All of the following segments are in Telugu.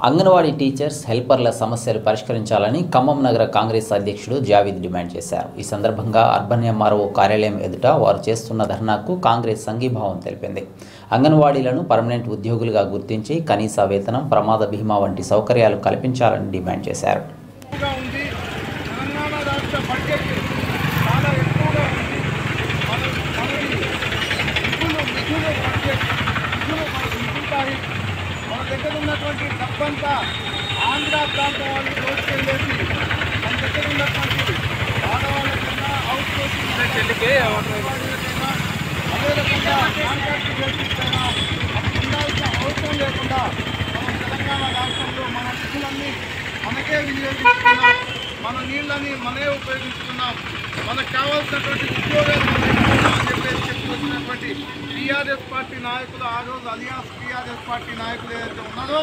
అంగన్వాడీ టీచర్స్ హెల్పర్ల సమస్యలు పరిష్కరించాలని ఖమ్మం నగర కాంగ్రెస్ అధ్యక్షుడు జావీద్ డిమాండ్ చేశారు ఈ సందర్భంగా అర్బన్ ఎంఆర్ఓ కార్యాలయం ఎదుట వారు చేస్తున్న ధర్నాకు కాంగ్రెస్ సంఘీభావం తెలిపింది అంగన్వాడీలను పర్మనెంట్ ఉద్యోగులుగా గుర్తించి కనీస వేతనం ప్రమాద బీమా వంటి సౌకర్యాలు కల్పించాలని డిమాండ్ చేశారు ఎక్కువగా ఉంది తెలంగాణ రాష్ట్ర బడ్జెట్ చాలా ఎక్కువగా ఉంది మన మనది నిధులు నిధులు బడ్జెట్ నిధులు మనకు మిగులుతాయి మన దగ్గర ఉన్నటువంటి డబ్బంతా ఆంధ్ర ప్రాంతం వాళ్ళు దోచుకెళ్ళేసి మన దగ్గర ఉన్నటువంటి ఆడవాళ్ళకైనా అవుట్ సోర్సింగ్ వాళ్ళకైనా అదే రకంగా కాంట్రాక్ట్ బేసిస్తైనా మనకు ఉండాల్సిన అవసరం లేకుండా మనం తెలంగాణ రాష్ట్రంలో మన నిధులన్నీ మనకే వినియోగించుకున్నాం మన నీళ్ళని మనమే ఉపయోగించుకున్నాం మనకు కావాల్సినటువంటి ఉద్యోగాలు మనం ఇస్తున్నాం అని చెప్పేసి చెప్పుకొచ్చినటువంటి టీఆర్ఎస్ పార్టీ నాయకులు ఆ రోజు అలియాస్ టీఆర్ఎస్ పార్టీ నాయకులు ఏదైతే ఉన్నారో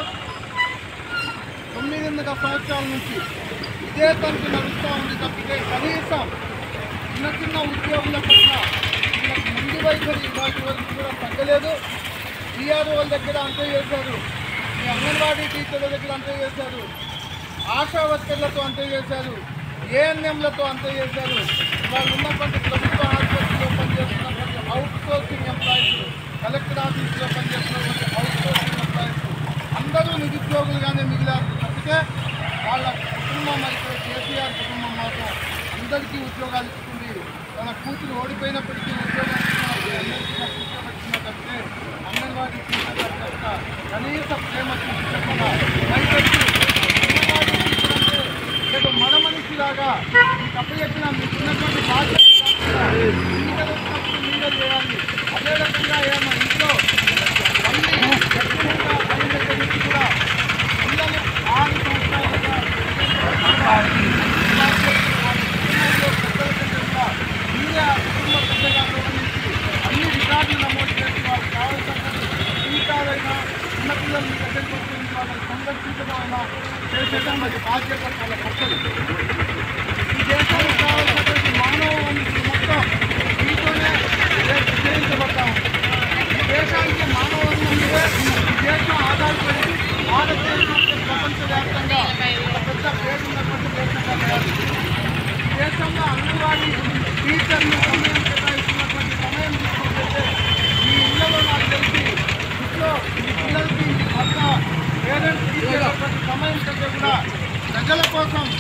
తొమ్మిదిన్నర సంవత్సరాల నుంచి ఇదే తంతు నడుస్తూ ఉంది తప్పితే కనీసం చిన్న చిన్న ఉద్యోగుల పట్ల వీళ్ళకి ముందు వైఖరి ఇవాటి వరకు కూడా తగ్గలేదు టీఆర్ వాళ్ళ దగ్గర అంతే చేశారు ఈ అంగన్వాడీ టీచర్ల దగ్గర అంతే చేశారు ఆశా వర్కర్లతో అంతే చేశారు ఏఎన్ఎంలతో అంతే చేశారు వాళ్ళు ఉన్నటువంటి ప్రభుత్వ ఆసుపత్రిలో పనిచేస్తున్నటువంటి అవుట్ సోర్సింగ్ ఎంప్లాయీస్ కలెక్టర్ ఆఫీస్లో పనిచేస్తున్నటువంటి అవుట్ సోర్సింగ్ ఎంప్లాయీస్ అందరూ నిరుద్యోగులుగానే మిగిలారు తప్పితే వాళ్ళ కుటుంబం అయితే కేసీఆర్ కుటుంబం మాత్రం అందరికీ ఉద్యోగాలు ఇస్తుంది తన కూతురు ఓడిపోయినప్పటికీ ఉద్యోగాలు ఇస్తున్నారు అందరికీ కూర్చోబెట్టిన తప్పితే అంగన్వాడీ టీచర్ల యొక్క కనీస ప్రేమ చూపించకుండా పైపెట్టి అంగన్వాడీ టీచర్ అంటే ఏదో మన మనిషిలాగా మీకు అప్పచెప్పిన మీకు ఉన్నటువంటి బాధ్యత కాకుండా మీరే వచ్చినప్పుడు మీరే చేయాలి అదే రకంగా ఏమో ఇంట్లో మళ్ళీ ఎక్కువగా పని దగ్గర నుంచి కూడా పిల్లలు ఆరు సంవత్సరాలుగా మీరే ఆ కుటుంబ పెద్దగా గమనించి అన్ని రికార్డులు నమోదు చేసి వాళ్ళకి కావాల్సినటువంటి టీకాలైనా చిన్నపిల్లలు మీ దగ్గరికి వచ్చి వాళ్ళని సంరక్షించడం అయినా చేసేటటువంటి బాధ్యత వాళ్ళ కర్తవ్యం ఈ దేశానికి కావాల్సినటువంటి మానవ వనరులు మొత్తం దీంతోనే విజయించబడతా ఉంది ఈ దేశానికి మానవ వనరులే ఈ దేశం ఆధారపడి భారతదేశం ప్రపంచవ్యాప్తంగా ఒక పెద్ద పేరున్నటువంటి దేశంగా తయారు ఈ దేశంలో అంగన్వాడీ టీచర్లు సమయం కేటాయిస్తున్నటువంటి సమయం తీసుకుంటే ఈ ఇళ్లలో నాకు తెలిసి ఇంట్లో ఈ పిల్లలకి ఈ భర్త పేరెంట్స్ ఇచ్చేటటువంటి సమయం కంటే కూడా ప్రజల కోసం